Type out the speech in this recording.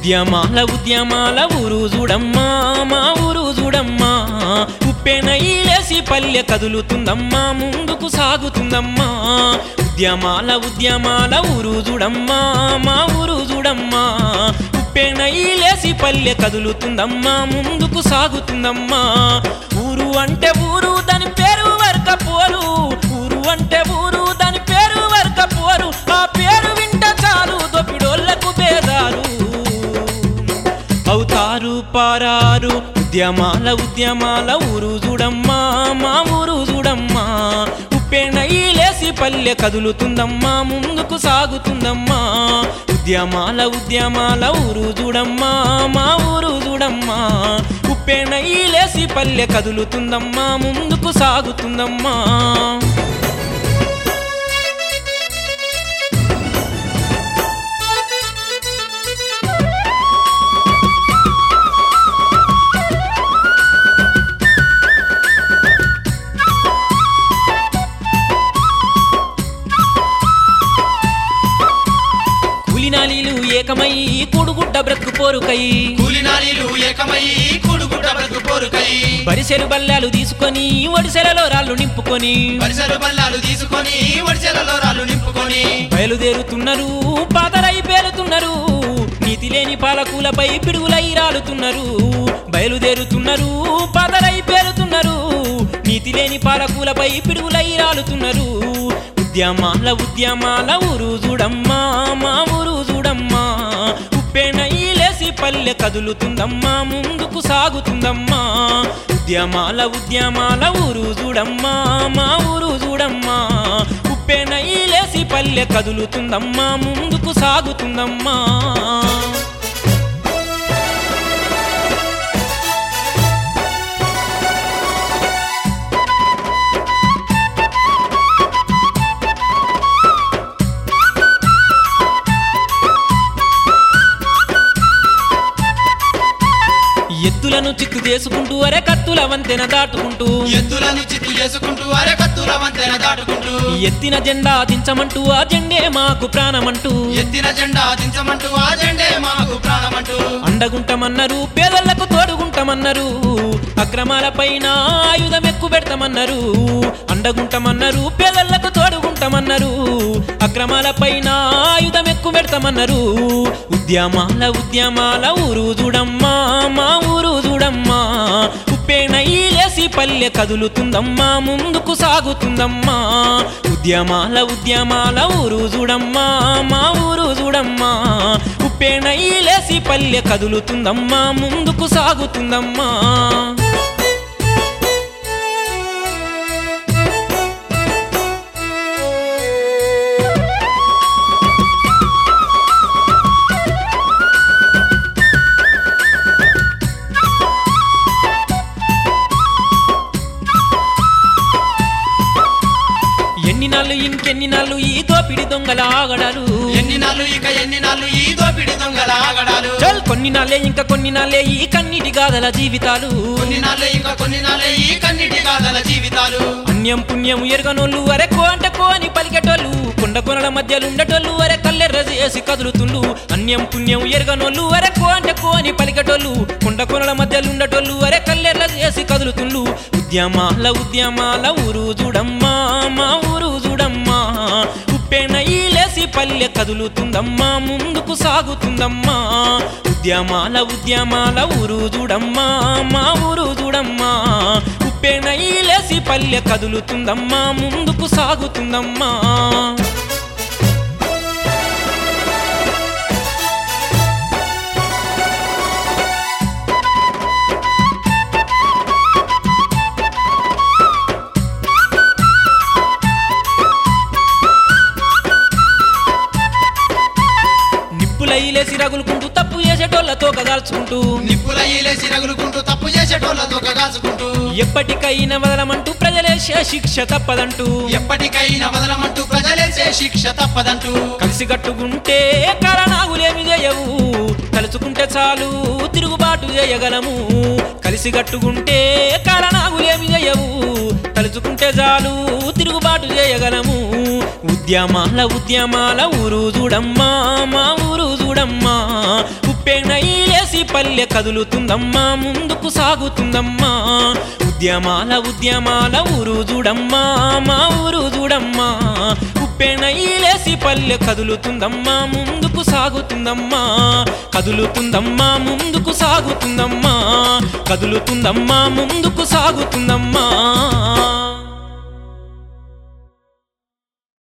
ఉద్యమాల ఉద్యమాల ఊరు చూడమ్మా మా ఊరు చూడమ్మా ఉప్పెనైలేసి పల్లె కదులుతుందమ్మా ముందుకు సాగుతుందమ్మా ఉద్యమాల ఉద్యమాల ఊరు చూడమ్మా మా ఊరు చూడమ్మా ఉప్పెనైలేసి పల్లె కదులుతుందమ్మా ముందుకు సాగుతుందమ్మా ఊరు అంటే ఊరు దాని పేరు వర్క పోరు ఊరు అంటే ఊరు దాని పేరు వర్క పోరు ఆ పేరు వింట చాలు దొప్పిడోళ్లకు బేదారు అవుతారు పారారు ఉద్యమాల ఉద్యమాల ఊరు చూడమ్మా మా ఊరు చూడమ్మా ఉప్పెనైలేసి పల్లె కదులుతుందమ్మా ముందుకు సాగుతుందమ్మా ఉద్యమాల ఉద్యమాల ఊరు చూడమ్మా మా ఊరు చూడమ్మా ఉప్పెనైలేసి పల్లె కదులుతుందమ్మా ముందుకు సాగుతుందమ్మా కూలినాలీలు ఏకమై కూడుగుడ్డ బ్రతుకు పోరుకై కూలినాలీలు ఏకమై కూడుగుడ్డ బ్రతుకు పోరుకై బరిసెలు బల్లాలు తీసుకొని ఒడిసెలలో రాళ్ళు నింపుకొని పరిసర బల్లాలు తీసుకొని వడిసెలలో రాళ్ళు నింపుకొని బయలుదేరుతున్నారు పాతరై పేలుతున్నారు నీతి లేని పాలకులపై పిడుగులై రాలుతున్నారు బయలుదేరుతున్నారు పాతరై పేలుతున్నారు నీతి లేని పాలకులపై పిడుగులై రాలుతున్నారు ఉద్యమాల ఉద్యమాల ఊరు చూడమ్మా మా ఊరు చూడమ్మా ఉప్పెనైలేసి పల్లె కదులుతుందమ్మా ముందుకు సాగుతుందమ్మా ఉద్యమాల ఉద్యమాల ఊరు చూడమ్మా మా ఊరు చూడమ్మా ఉప్పెనైలేసి పల్లె కదులుతుందమ్మా ముందుకు సాగుతుందమ్మా ఎత్తులను చిక్కు చేసుకుంటూ అరే కత్తుల వంతెన దాటుకుంటూ ఎత్తులను చిత్తు చేసుకుంటూ అరే కత్తుల వంతెన దాటుకుంటూ ఎత్తిన జెండా దించమంటూ ఆ జెండే మాకు ప్రాణమంటూ ఎత్తిన జెండా దించమంటూ ఆ జెండే మాకు ప్రాణమంటూ అండగుంటమన్నారు పేదళ్లకు తోడుగుంటమన్నారు అక్రమాల పైన ఆయుధం ఎక్కువ పెడతామన్నారు అండగుంటమన్నారు పేదళ్లకు తోడుగుంటమన్నారు అక్రమాల పైన ఆయుధం ఎక్కువ పెడతామన్నారు ఉద్యమాల ఉద్యమాల ఊరు చూడమ్మా మా ఊరు చూడమ్మా ఉప్పెనైలేసి పల్లె కదులుతుందమ్మా ముందుకు సాగుతుందమ్మా ఉద్యమాల ఉద్యమాల ఊరు చూడమ్మా మా ఊరు చూడమ్మా ఉప్పెనైలేసి పల్లె కదులుతుందమ్మా ముందుకు సాగుతుందమ్మా ఎన్ని నాళ్ళు ఇంకెన్ని నాళ్ళు ఈ దోపిడి దొంగల ఆగడాలు ఎన్ని నాళ్ళు ఇక ఎన్ని నాళ్ళు ఈ దోపిడి దొంగల ఆగడాలు చల్ కొన్ని నాళ్ళే ఇంకా కొన్ని నాళ్ళే ఈ కన్నీటి గాథల జీవితాలు కొన్ని నాళ్ళే ఇంకా కొన్ని నాళ్ళే ఈ కన్నిటి గాథల జీవితాలు అన్యం పుణ్యం ఎరగనోళ్ళు అరే కో అంటే కో అని పలికేటోళ్ళు కొండ కొనల మధ్యలో ఉండేటోళ్ళు అరే కల్లెర్ర చేసి కదులుతుండు అన్యం పుణ్యం ఎరగనోళ్ళు అరే కో అంటే కో అని పలికేటోళ్ళు కొండ కొనల మధ్యలో ఉండేటోళ్ళు అరే కల్లెర్ర చేసి కదులుతుండు ఉద్యమాల ఉద్యమాల ఊరు చూడమ్మా మా ఊరు చూడమ్మా ఉప్పెనైలేసి పల్లె కదులుతుందమ్మా ముందుకు సాగుతుందమ్మా ఉద్యమాల ఉద్యమాల ఊరు చూడమ్మా మా ఊరు చూడమ్మా ఉప్పెనైలేసి పల్లె కదులుతుందమ్మా ముందుకు సాగుతుందమ్మా నిప్పులైలేసి రగులుకుంటూ తప్పు చేసేటోళ్ళతో కదాల్చుకుంటూ నిప్పుల ఈలేసి రగులుకుంటూ తప్పు చేసేటోళ్ళతో కాల్చుకుంటూ ఎప్పటికైనా వదలమంటూ ప్రజలేసే శిక్ష తప్పదంటూ ఎప్పటికైనా వదలమంటూ ప్రజలేసే శిక్ష తప్పదంటూ కలిసి కట్టుకుంటే కారణాగులేమి చేయవు తలుచుకుంటే చాలు తిరుగుబాటు చేయగలము కలిసి కట్టుకుంటే కారణాగులేమి చేయవు తలుచుకుంటే చాలు తిరుగుబాటు చేయగలము ఉద్యమాల ఉద్యమాల ఊరు చూడమ్మా మా ఊరు చూడమ్మా ఉప్పెనైలేసి పల్లె కదులుతుందమ్మా ముందుకు సాగుతుందమ్మా ఉద్యమాల ఉద్యమాల ఊరు చూడమ్మా మా ఊరు చూడమ్మా ఉప్పెనైలేసి పల్లె కదులుతుందమ్మా ముందుకు సాగుతుందమ్మా కదులుతుందమ్మా ముందుకు సాగుతుందమ్మా కదులుతుందమ్మా ముందుకు సాగుతుందమ్మా